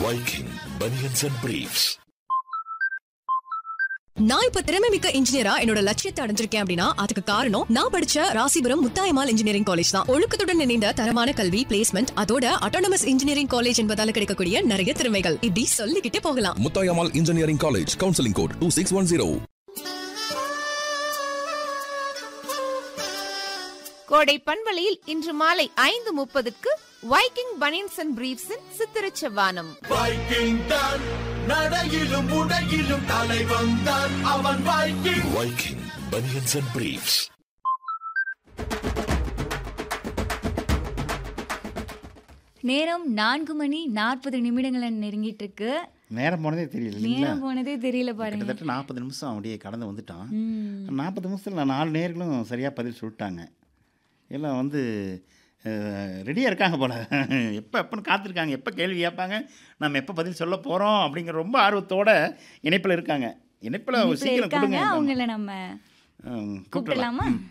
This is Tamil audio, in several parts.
Viking Bunions and Briefs. நான் இப்ப திறமை மிக்க இன்ஜினியரா என்னோட லட்சியத்தை அடைஞ்சிருக்கேன் அப்படின்னா அதுக்கு காரணம் நான் படிச்ச ராசிபுரம் முத்தாயமால் இன்ஜினியரிங் காலேஜ் தான் ஒழுக்கத்துடன் இணைந்த தரமான கல்வி பிளேஸ்மெண்ட் அதோட அட்டானமஸ் இன்ஜினியரிங் காலேஜ் என்பதால கிடைக்கக்கூடிய நிறைய திறமைகள் இப்படி சொல்லிக்கிட்டே போகலாம் Mutayamal Engineering College, Counseling Code 2610. கோடை பண்பலையில் இன்று மாலை ஐந்து முப்பதுக்கு வைக்கிங் பனியன்ஸ் அண்ட் பிரீவ்ஸின் சித்திரச் செவ்வானம் வைக்கிங் தான் நடையிலும் உடையிலும் தலைவன் தான் அவன் Viking Viking Bunions and Briefs. நேரம் நான்கு மணி நாற்பது நிமிடங்களை நெருங்கிட்டு இருக்கு நேரம் போனதே தெரியல இல்லைங்களா நேரம் போனதே தெரியல பாருங்க கிட்டத்தட்ட நாற்பது நிமிஷம் அப்படியே கடந்து வந்துட்டான் ம். நாற்பது நிமிஷத்தில் நாலு நேர்களும் சரியாக பதில் சொல்லிட்டாங்க எல்லாம் வந்து ரெடியாக இருக்காங்க போல எப்போ எப்போன்னு காத்திருக்காங்க எப்போ கேள்வி கேட்பாங்க நம்ம எப்போ பதில் சொல்ல போகிறோம் அப்படிங்கிற ரொம்ப ஆர்வத்தோட இணைப்பில் இருக்காங்க இணைப்பில் இணைப்புல சீக்கிரம் இருக்காங்க கொடுங்க அவங்கள நம்ம ம், கூப்பிடலாமா ம்.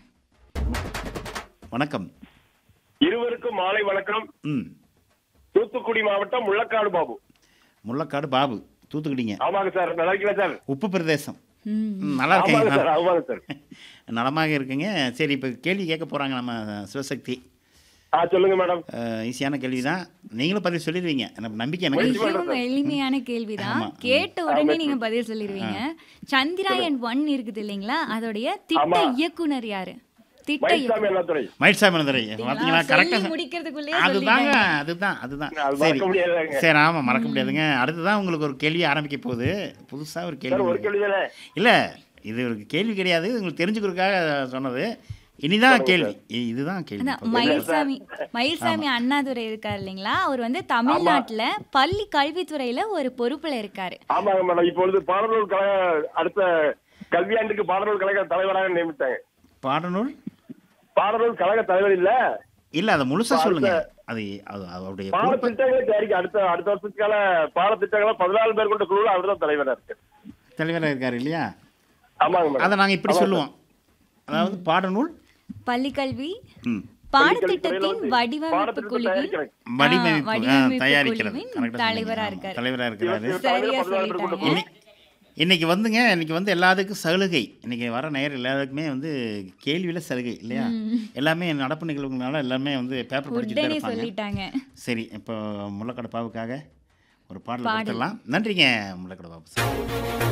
வணக்கம் இருவருக்கும் மாலை வணக்கம் ம் தூத்துக்குடி மாவட்டம் முள்ளக்காடு பாபு முள்ளக்காடு பாபு தூத்துக்குடிங்க ஆமாங்க சார் நல்லா இருக்கீங்களா சார் உப்பு பிரதேசம் ம். ம், நல்லா ஆமாங்க சார் இருக்கேங்க ஆமாங்க சார் நலமாக இருக்குங்க சரி இப்போ கேள்வி கேட்க போகிறாங்க நம்ம சிவசக்தி ஆ சொல்லுங்க மேடம் ஈஸியான கேள்வி தான் நீங்களும் பதில் சொல்லிடுவீங்க எனக்கு நம்பிக்கை எனக்கு இருக்கு. மிகவும் எளிமையான கேள்விதான் ஆமா. கேட்ட உடனே நீங்க பதில் சொல்லிடுவீங்க சந்திராயன் ஒன் இருக்குது இல்லைங்களா அதோடைய திட்ட ஆமா. இயக்குனர் யாரு திட்ட மயில்சாமி இயக்குனர் அண்ணாதுரை மயில்சாமி மதுரை பார்த்தீங்களா சொல்லி கரெக்டாக முடிக்கிறதுக்குள்ளேயே அதுதாங்க சொல்லிட்டாங்க. அதுதான் அதுதான் அது சரி மறக்க முடியாதுங்க. சரி ஆமாம் மறக்க முடியாதுங்க அடுத்ததான் உங்களுக்கு ஒரு கேள்வி ஆரம்பிக்க போகுது புதுசாக ஒரு சார் ஒரு கேள்வி கேள்வி தானே இல்லை இது ஒரு கேள்வி கிடையாது உங்களுக்கு தெரிஞ்சுக்கிறதுக்காக சொன்னது இனிதான் கேள்வி இ- இதுதான் கேள்வி அதான் மயில்சாமி மயில்சாமி அண்ணாதுரை இருக்காரு இல்லைங்களா அவர் வந்து தமிழ்நாட்டுல பள்ளி கல்வித்துறையில ஒரு பொறுப்புல இருக்காரு ஆமாங்க மேடம் இப்பொழுது பாடநூல் கழக அடுத்த கல்வியாண்டுக்கு பாடநூல் கழக தலைவராக நியமித்தாங்க பாடநூல் பாடநூல் கழக தலைவர் இல்ல இல்லை அதை முழுசா சொல்லுங்க அது அது அவருடைய பொறுப்பு பாடத்திட்டங்களை தயாரிக்க அடுத்த அடுத்த வருஷத்துக்கான பாடத்திட்டங்களை பதினாலு பேர் கொண்ட குழுவில் அவர் தான் தலைவராக இருக்கு தலைவராக இருக்காரு இல்லையா ஆமாங்க மேடம் அதை நாங்கள் இப்படி சொல்லுவோம் அதாவது பாடநூல் பள்ளி கல்வி ம் பாடத்திட்டத்தின் வந்து வடிவமைப்பு பாடத்திட்டத்தை குழுவின் தயாரிக்கிறேன். ஆ, வடிவமைப்பு ஆ, வடிவமைப்பு தயாரிக்கிறது குழுவின் கரெக்டாக தலைவரா இருக்காரு தலைவராக இருக்கிறாரு இருபத்தி சரியா பதினாலு பேர் கொண்ட சொல்லிட்டாங்க. குழு. இன்னி- இன்னைக்கு வந்துங்க இன்னைக்கு வந்து எல்லாத்துக்கும் சலுகை இன்னைக்கு வர நேரம் எல்லாருக்குமே வந்து கேள்வியில் சலுகை இல்லையா எல்லாமே நடப்பு நிகழ்வுகளால எல்லாமே வந்து பேப்பர் படிச்சுட்டு தான் உடனே இருப்பாங்க சொல்லிட்டாங்க சரி இப்போ முள்ளக்கடை பாவுக்காக ஒரு பாடல் பாடல். கொடுத்துடலாம் நன்றிங்க முள்ளக்கடை பாபு சார்